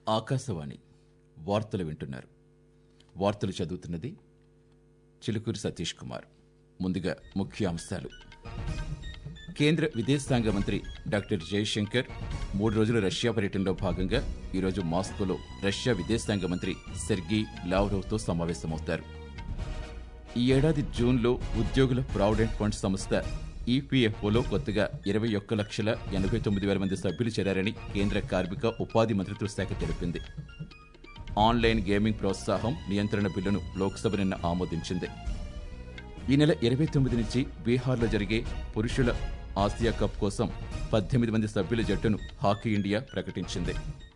ఆకాశవాణి వార్తలు వింటున్నారు వార్తలు చదువుతున్నది చిలుకూరి సతీష్ కుమార్ ముందుగా ముఖ్య అంశాలు కేంద్ర విదేశాంగ మంత్రి డాక్టర్ జయశంకర్ మూడు రోజుల రష్యా పర్యటనలో భాగంగా ఈరోజు మాస్కోలో రష్యా విదేశాంగ మంత్రి సెర్గీ లావ్రోవ్తో సమావేశమవుతారు ఈ ఏడాది జూన్లో ఉద్యోగుల ప్రావిడెంట్ ఫండ్ సంస్థ ఈపీఎఫ్ఓలో కొత్తగా ఇరవై ఒక్క లక్షల ఎనభై తొమ్మిది వేల మంది సభ్యులు చేరారని కేంద్ర కార్మిక ఉపాధి మంత్రిత్వ శాఖ తెలిపింది ఆన్లైన్ గేమింగ్ ప్రోత్సాహం నియంత్రణ బిల్లును లోక్సభ నిన్న ఆమోదించింది ఈ నెల ఇరవై తొమ్మిది నుంచి బీహార్లో జరిగే పురుషుల ఆసియా కప్ కోసం పద్దెనిమిది మంది సభ్యుల జట్టును హాకీ ఇండియా ప్రకటించింది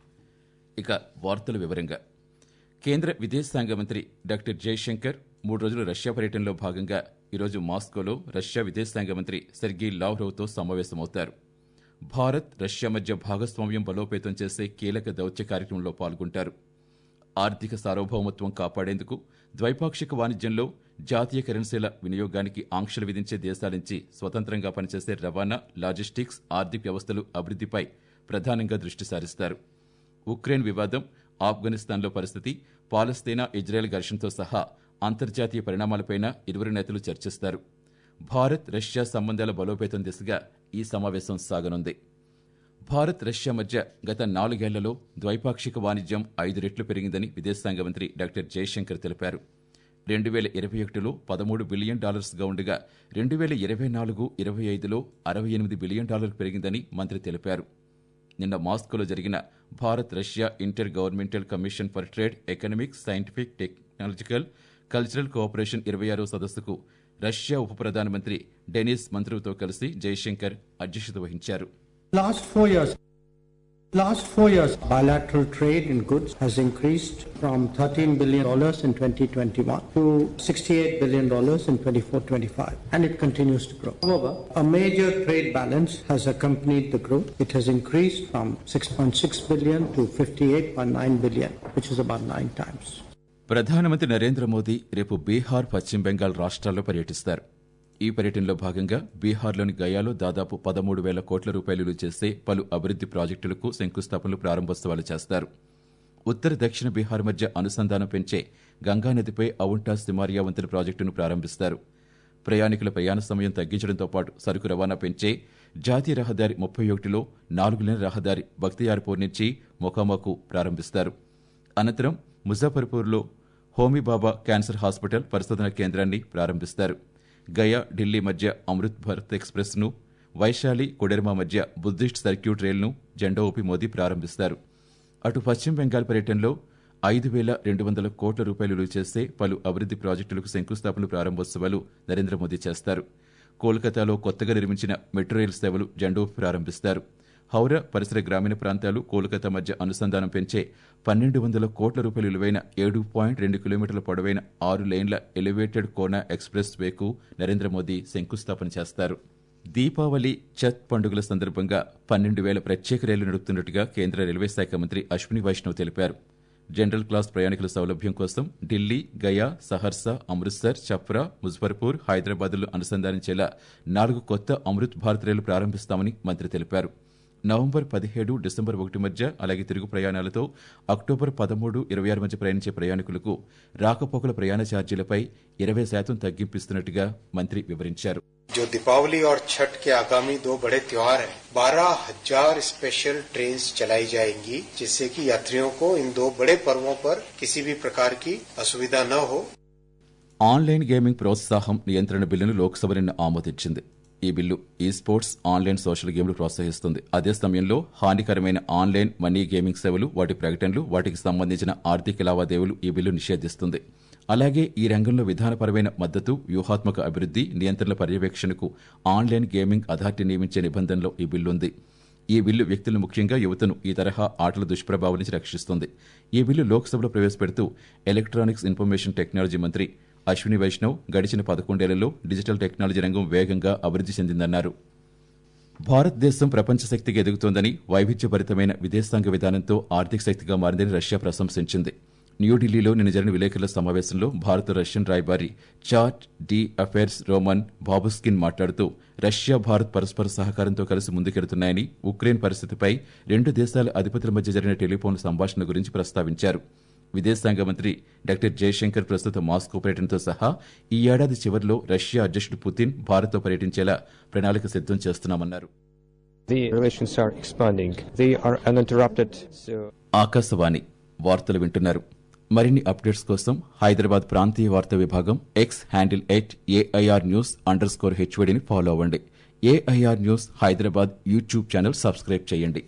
ఇక వార్తల వివరంగా కేంద్ర విదేశాంగ మంత్రి డాక్టర్ జయశంకర్ మూడు రోజుల రష్యా పర్యటనలో భాగంగా ఈరోజు మాస్కోలో రష్యా విదేశాంగ మంత్రి సెర్గీ లావ్రోవ్తో సమావేశమవుతారు భారత్ రష్యా మధ్య భాగస్వామ్యం బలోపేతం చేసే కీలక దౌత్య కార్యక్రమంలో పాల్గొంటారు ఆర్థిక సార్వభౌమత్వం కాపాడేందుకు ద్వైపాక్షిక వాణిజ్యంలో జాతీయ కరెన్సీల వినియోగానికి ఆంక్షలు విధించే దేశాల నుంచి స్వతంత్రంగా పనిచేసే రవాణా లాజిస్టిక్స్ ఆర్థిక వ్యవస్థలు అభివృద్ధిపై ప్రధానంగా దృష్టి సారిస్తారు ఉక్రెయిన్ వివాదం ఆఫ్ఘనిస్తాన్లో పరిస్థితి పాలస్తీనా ఇజ్రాయెల్ ఘర్షణతో సహా అంతర్జాతీయ పరిణామాలపైన ఇరువురు నేతలు చర్చిస్తారు భారత్ రష్యా సంబంధాల బలోపేతం దిశగా ఈ సమావేశం సాగనుంది భారత్ రష్యా మధ్య గత నాలుగేళ్లలో ద్వైపాక్షిక వాణిజ్యం ఐదు రెట్లు పెరిగిందని విదేశాంగ మంత్రి డాక్టర్ జయశంకర్ తెలిపారు రెండు వేల ఇరవై ఒకటిలో పదమూడు బిలియన్ డాలర్స్గా ఉండగా రెండు వేల ఇరవై నాలుగు ఇరవై ఐదులో అరవై ఎనిమిది బిలియన్ డాలర్లు పెరిగిందని మంత్రి తెలిపారు నిన్న మాస్కోలో జరిగిన Bharat Russia intergovernmental commission for trade economic scientific technological cultural cooperation ఇరవై ఆరో సదస్సుకు రష్యా ఉప ప్రధానమంత్రి డెనిస్ మంత్రువుతో కలిసి జయశంకర్ అధ్యక్షత వహించారు Last four years, last four years, bilateral trade in goods has increased from 13 billion dollars in 2021 to 68 billion dollars in 24-25, and it continues to grow. However, a major trade balance has accompanied the growth. It has increased from 6.6 billion to 58.9 billion, which is about nine times. ప్రధానమంత్రి నరేంద్ర మోదీ రేపు బీహార్ పశ్చిమ బెంగాల్ రాష్ట్రాల్లో పర్యటిస్తారు ఈ పర్యటనలో భాగంగా బీహార్లోని గయాలో దాదాపు పదమూడు వేల కోట్ల రూపాయలు విలువ చేసే పలు అభివృద్ది ప్రాజెక్టులకు శంకుస్థాపనలు ప్రారంభోత్సవాలు చేస్తారు ఉత్తర దక్షిణ బీహార్ మధ్య అనుసంధానం పెంచే గంగానదిపై అవుంటా సిమారియా వంతెన ప్రాజెక్టును ప్రారంభిస్తారు ప్రయాణికుల ప్రయాణ సమయం తగ్గించడంతో పాటు సరుకు రవాణా పెంచే జాతీయ రహదారి ముప్పై ఒకటిలో నాలుగు లేని రహదారి బక్తియార్పూర్ నుంచి మొకామాకు ప్రారంభిస్తారు అనంతరం ముజాఫర్పూర్లో హోమీబాబా క్యాన్సర్ హాస్పిటల్ పరిశోధన కేంద్రాన్ని ప్రారంభిస్తారు గయా ఢిల్లీ మధ్య అమృత్ భారత్ ఎక్స్ప్రెస్ ను వైశాలి కొడెర్మా మధ్య బుద్ధిస్ట్ సర్క్యూట్ రైలును జెండా ఊపి మోదీ ప్రారంభిస్తారు అటు పశ్చిమ బెంగాల్ పర్యటనలో ఐదు వేల రెండు వందల కోట్ల రూపాయలు విలువ చేసే పలు అభివృద్ది ప్రాజెక్టులకు శంకుస్థాపనలు ప్రారంభోత్సవాలు నరేంద్ర మోదీ చేస్తారు కోల్కతాలో కొత్తగా నిర్మించిన మెట్రో రైలు సేవలు జెండా ఊపి ప్రారంభిస్తారు హౌరా పరిసర గ్రామీణ ప్రాంతాలు కోల్కతా మధ్య అనుసంధానం పెంచే పన్నెండు వందల కోట్ల రూపాయల విలువైన ఏడు పాయింట్ రెండు కిలోమీటర్ల పొడవైన ఆరు లేన్ల ఎలివేటెడ్ కోనా ఎక్స్ప్రెస్ వేకు నరేంద్ర మోదీ శంకుస్థాపన చేస్తారు దీపావళి చత్ పండుగల సందర్భంగా పన్నెండు వేల ప్రత్యేక రైళ్లు నడుపుతున్నట్టుగా కేంద్ర రైల్వే శాఖ మంత్రి అశ్విని వైష్ణవ్ తెలిపారు జనరల్ క్లాస్ ప్రయాణికుల సౌలభ్యం కోసం ఢిల్లీ గయా సహర్సా అమృత్సర్ చప్రా ముజఫర్పూర్ హైదరాబాద్లు అనుసంధానించేలా నాలుగు కొత్త అమృత్ భారత్ రైళ్లు ప్రారంభిస్తామని మంత్రి తెలిపారు నవంబర్ పదిహేడు డిసెంబర్ ఒకటి మధ్య అలాగే తిరుగు ప్రయాణాలతో అక్టోబర్ పదమూడు ఇరవై ఆరు మధ్య ప్రయాణించే ప్రయాణికులకు రాకపోకల ప్రయాణ ఛార్జీలపై ఇరవై శాతం తగ్గింపిస్తున్నట్టుగా మంత్రి వివరించారు जो दीपावली और छठ के आगामी दो बड़े त्योहार हैं बारह हजार स्पेशल ट्रेन चलाई जाएंगी जिससे कि यात्रियों को इन दो बड़े पर्वों पर किसी भी प्रकार की असुविधा न हो ఆన్లైన్ గేమింగ్ ప్రోత్సాహం నియంత్రణ బిల్లును లోక్సభ నిన్న ఆమోదించింది ఈ బిల్లు ఈ స్పోర్ట్స్ ఆన్లైన్ సోషల్ గేమ్లు ప్రోత్సహిస్తుంది అదే సమయంలో హానికరమైన ఆన్లైన్ మనీ గేమింగ్ సేవలు వాటి ప్రకటనలు వాటికి సంబంధించిన ఆర్థిక లావాదేవీలు ఈ బిల్లు నిషేధిస్తుంది అలాగే ఈ రంగంలో విధానపరమైన మద్దతు వ్యూహాత్మక అభివృద్ది నియంత్రణల పర్యవేక్షణకు ఆన్లైన్ గేమింగ్ అథారిటీ నియమించే నిబంధనలో ఈ బిల్లు ఉంది ఈ బిల్లు వ్యక్తులు ముఖ్యంగా యువతను ఈ తరహా ఆటల దుష్ప్రభావం నుంచి రక్షిస్తుంది ఈ బిల్లు లోక్సభలో ప్రవేశపెడుతూ ఎలక్ట్రానిక్స్ ఇన్ఫర్మేషన్ టెక్నాలజీ మంత్రి అశ్విని వైష్ణవ్ గడిచిన పదకొండేళ్లలో డిజిటల్ టెక్నాలజీ రంగం వేగంగా అభివృద్ది చెందిందన్నారు భారతదేశం ప్రపంచ శక్తిగా ఎదుగుతోందని వైవిధ్యభరితమైన విదేశాంగ విధానంతో ఆర్థిక శక్తిగా మారిందని రష్యా ప్రశంసించింది న్యూఢిల్లీలో నిన్న జరిగిన విలేకరుల సమావేశంలో భారత రష్యన్ రాయబారి charge d' affaires Roman Babushkin మాట్లాడుతూ రష్యా భారత్ పరస్పర సహకారంతో కలిసి ముందుకెడుతున్నాయని ఉక్రెయిన్ పరిస్థితిపై రెండు దేశాల అధిపతుల మధ్య జరిగిన టెలిఫోన్ సంభాషణ గురించి ప్రస్తావించారు విదేశాంగ మంత్రి డాక్టర్ జయశంకర్ ప్రస్తుత మాస్కో పర్యటనతో సహా ఈ ఏడాది చివరిలో రష్యా అధ్యక్షుడు పుతిన్ భారత్తో పర్యటించేలా ప్రణాళిక సిద్దం చేస్తున్నామన్నారు The relations are expanding. They are uninterrupted. So Akashvani వార్తలు వింటున్నారు మరిన్ని అప్డేట్స్ కోసం హైదరాబాద్ ప్రాంతీయ వార్తా విభాగం X handle at AIR news underscore హెచ్వడిని ఫాలో అవ్వండి AIR news Hyderabad YouTube channel subscribe చేయండి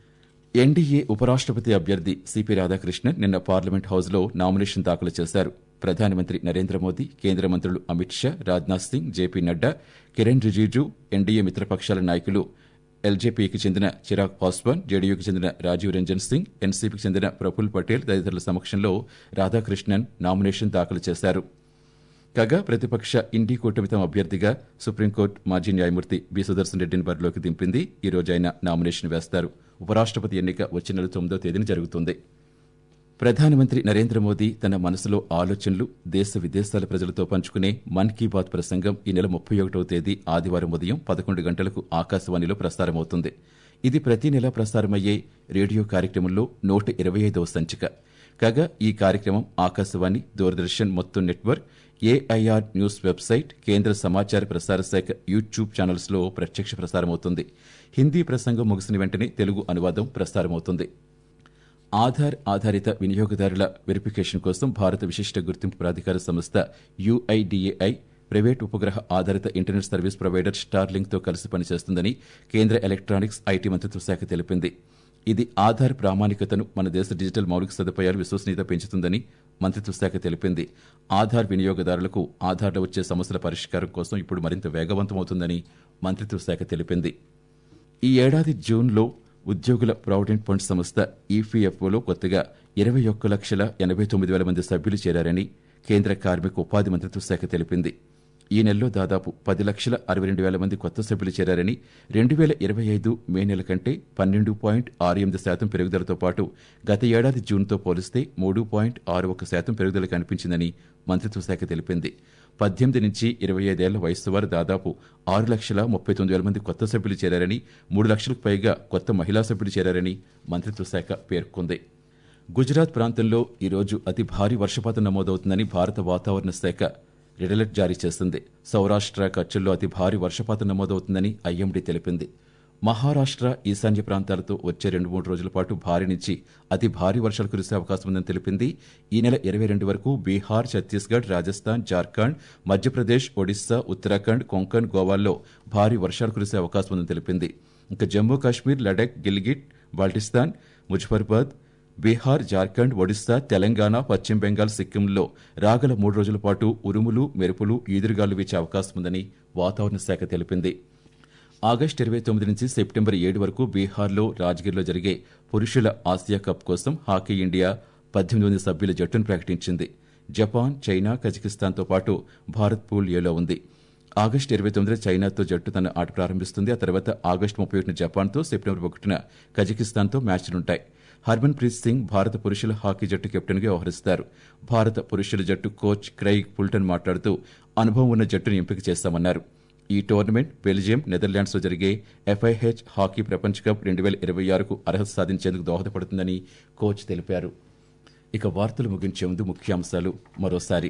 ఎన్డీఏ ఉపరాష్ట్రపతి అభ్యర్థి సిపి రాధాకృష్ణన్ నిన్న పార్లమెంట్ హౌస్లో నామినేషన్ దాఖలు చేశారు ప్రధానమంత్రి నరేంద్ర మోదీ కేంద్ర మంత్రులు అమిత్ షా రాజ్నాథ్ సింగ్ జేపీ నడ్డా కిరణ్ రిజిజు ఎన్డీఏ మిత్రపక్షాల నాయకులు ఎల్జేపీకి చెందిన చిరాగ్ పాస్వాన్ జేడీయూకి చెందిన రాజీవ్ రంజన్ సింగ్ ఎన్సీపీకి చెందిన ప్రఫుల్ పటేల్ తదితరుల సమక్షంలో రాధాకృష్ణన్ నామినేషన్ దాఖలు చేశారు కాగా ప్రతిపక్ష ఇండి కూటమి తమ అభ్యర్థిగా సుప్రీంకోర్టు మాజీ న్యాయమూర్తి బి సుదర్శన్ రెడ్డిని బరిలోకి దింపింది ఈ రోజు ఆయన నామినేషన్ వేస్తారు ఉపరాష్ట్రపతి ఎన్నిక వచ్చే నెల తొమ్మిదో తేదీన జరుగుతుంది ప్రధానమంత్రి నరేంద్ర మోదీ తన మనసులో ఆలోచనలు దేశ విదేశాల ప్రజలతో పంచుకునే మన్ కీ బాత్ ప్రసంగం ఈ నెల ముప్పై ఒకటవ తేదీ ఆదివారం ఉదయం పదకొండు గంటలకు ఆకాశవాణిలో ప్రసారమవుతుంది ఇది ప్రతి నెల ప్రసారమయ్యే రేడియో కార్యక్రమంలో నూట ఇరవై ఐదవ సంచిక కాగా ఈ కార్యక్రమం ఆకాశవాణి దూరదర్శన్ మొత్తం నెట్వర్క్ ఏఐఆర్ న్యూస్ వెబ్సైట్ కేంద్ర సమాచార ప్రసార శాఖ యూట్యూబ్ ఛానల్స్లో ప్రత్యక్ష ప్రసారమవుతుంది హిందీ ప్రసంగం ముగిసిన వెంటనే తెలుగు అనువాదం ప్రసారమవుతుంది ఆధార్ ఆధారిత వినియోగదారుల వెరిఫికేషన్ కోసం భారత విశిష్ట గుర్తింపు ప్రాధికార సంస్థ యుఐడిఏఐ ప్రైవేట్ ఉపగ్రహ ఆధారిత ఇంటర్నెట్ సర్వీస్ ప్రొవైడర్ స్టార్లింక్ తో కలిసి పనిచేస్తుందని కేంద్ర ఎలక్ట్రానిక్స్ ఐటీ మంత్రిత్వ శాఖ తెలిపింది ఇది ఆధార్ ప్రామాణికతను మన దేశ డిజిటల్ మౌలిక సదుపాయాలు విశ్వసనీయత పెంచుతుందని మంత్రిత్వ శాఖ తెలిపింది ఆధార్ వినియోగదారులకు ఆధార్లో వచ్చే సమస్యల పరిష్కారం కోసం ఇప్పుడు మరింత వేగవంతమవుతుందని మంత్రిత్వ శాఖ తెలిపింది ఈ ఏడాది జూన్లో ఉద్యోగుల ప్రావిడెంట్ ఫండ్ సంస్థ ఈపీఎఫ్ఓలో కొత్తగా ఇరవై ఒక్క లక్షల ఎనభై తొమ్మిది వేల మంది సభ్యులు చేరారని కేంద్ర కార్మిక ఉపాధి మంత్రిత్వ శాఖ తెలిపింది ఈ నెలలో దాదాపు పది లక్షల అరవై రెండు వేల మంది కొత్త సభ్యులు చేరారని రెండు వేల ఇరవై ఐదు మే నెల కంటే పన్నెండు పాయింట్ ఆరు ఎనిమిది శాతం పెరుగుదలతో పాటు గత ఏడాది జూన్తో పోలిస్తే మూడు పాయింట్ ఆరు ఒక శాతం పెరుగుదల కనిపించిందని మంత్రిత్వ శాఖ తెలిపింది పద్దెనిమిది నుంచి ఇరవై ఐదేళ్ల వయస్సు వారు దాదాపు ఆరు లక్షల ముప్పై తొమ్మిది వేల మంది కొత్త సభ్యులు చేరారని మూడు లక్షలకు పైగా కొత్త మహిళా సభ్యులు చేరారని మంత్రిత్వ శాఖ పేర్కొంది గుజరాత్ ప్రాంతంలో ఈరోజు అతి భారీ వర్షపాతం నమోదవుతుందని భారత వాతావరణ శాఖ రెడ్ అలర్ట్ జారీ చేసింది సౌరాష్ట్ర కచ్చుల్లో అతి భారీ వర్షపాతం నమోదవుతుందని ఐఎండీ తెలిపింది మహారాష్ట్ర ఈశాన్య ప్రాంతాలతో వచ్చే రెండు మూడు రోజుల పాటు భారీ నుంచి అతి భారీ వర్షాలు కురిసే అవకాశం ఉందని తెలిపింది ఈ నెల ఇరవై రెండు వరకు బీహార్ ఛత్తీస్గఢ్ రాజస్థాన్ జార్ఖండ్ మధ్యప్రదేశ్ ఒడిశా ఉత్తరాఖండ్ కొంకణ్ గోవాల్లో భారీ వర్షాలు కురిసే అవకాశం ఉందని తెలిపింది ఇంకా జమ్మూ కాశ్మీర్ లడక్ గిల్గిట్ బాల్టిస్తాన్ ముజఫర్బాద్ బీహార్ జార్ఖండ్ ఒడిశా తెలంగాణ పశ్చిమ బెంగాల్ సిక్కింలో రాగల మూడు రోజుల పాటు ఉరుములు మెరుపులు ఈదురుగాలు వీచే అవకాశం ఉందని వాతావరణ శాఖ తెలిపింది ఆగస్టు ఇరవై తొమ్మిది నుంచి సెప్టెంబర్ ఏడు వరకు బీహార్లో రాజ్గిర్లో జరిగే పురుషుల ఆసియా కప్ కోసం హాకీ ఇండియా పద్దెనిమిది మంది సభ్యుల జట్టును ప్రకటించింది జపాన్ చైనా కజకిస్తాన్తో పాటు భారత్ పూల్ ఏలో ఉంది ఆగస్టు ఇరవై తొమ్మిదిన చైనాతో జట్టు తన ఆట ప్రారంభిస్తుంది ఆ తర్వాత ఆగస్టు ముప్పై ఒకటిన జపాన్తో సెప్టెంబర్ ఒకటిన కజకిస్తాన్తో మ్యాచ్లుంటాయి హర్మన్ ప్రీత్ సింగ్ భారత పురుషుల హాకీ జట్టు కెప్టెన్గా వ్యవహరిస్తారు భారత పురుషుల జట్టు కోచ్ క్రైగ్ పుల్టన్ మాట్లాడుతూ అనుభవం ఉన్న జట్టును ఎంపిక చేస్తామన్నారు ఈ టోర్నమెంట్ బెల్జియం నెదర్లాండ్స్లో జరిగే ఎఫ్ఐహెచ్ హాకీ ప్రపంచ కప్ రెండు వేల ఇరవై ఆరుకు అర్హత సాధించేందుకు దోహదపడుతుందని కోచ్ తెలిపారు ఇక వార్తలు ముగించే ముందు ముఖ్యాంశాలు మరోసారి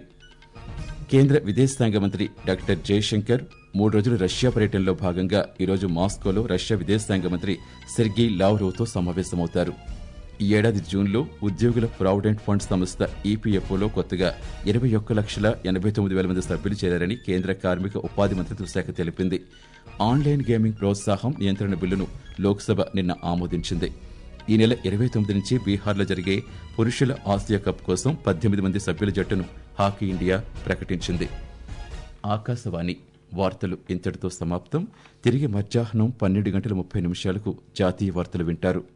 కేంద్ర విదేశాంగ మంత్రి డాక్టర్ జయశంకర్ మూడు రోజుల రష్యా పర్యటనలో భాగంగా ఈరోజు మాస్కోలో రష్యా విదేశాంగ మంత్రి సెర్గీ లావ్రోవ్తో సమావేశమవుతారు ఈ ఏడాది జూన్లో ఉద్యోగుల ప్రావిడెంట్ ఫండ్ సంస్థ ఈపీఎఫ్ఓలో కొత్తగా ఇరవై ఒక్క లక్షల ఎనభై తొమ్మిది వేల మంది సభ్యులు చేరారని కేంద్ర కార్మిక ఉపాధి మంత్రిత్వ శాఖ తెలిపింది ఆన్లైన్ గేమింగ్ ప్రోత్సాహం నియంత్రణ బిల్లును లోక్సభ నిన్న ఆమోదించింది ఈ నెల ఇరవై తొమ్మిది నుంచి బీహార్లో జరిగే పురుషుల ఆసియా కప్ కోసం పద్దెనిమిది మంది సభ్యుల జట్టును హాకీ ఇండియా ప్రకటించింది ఆకాశవాణి వార్తలు ఇంతటితో సమాప్తం తిరిగి మధ్యాహ్నం పన్నెండు గంటల ముప్పై నిమిషాలకు జాతీయ వార్తలు వింటారు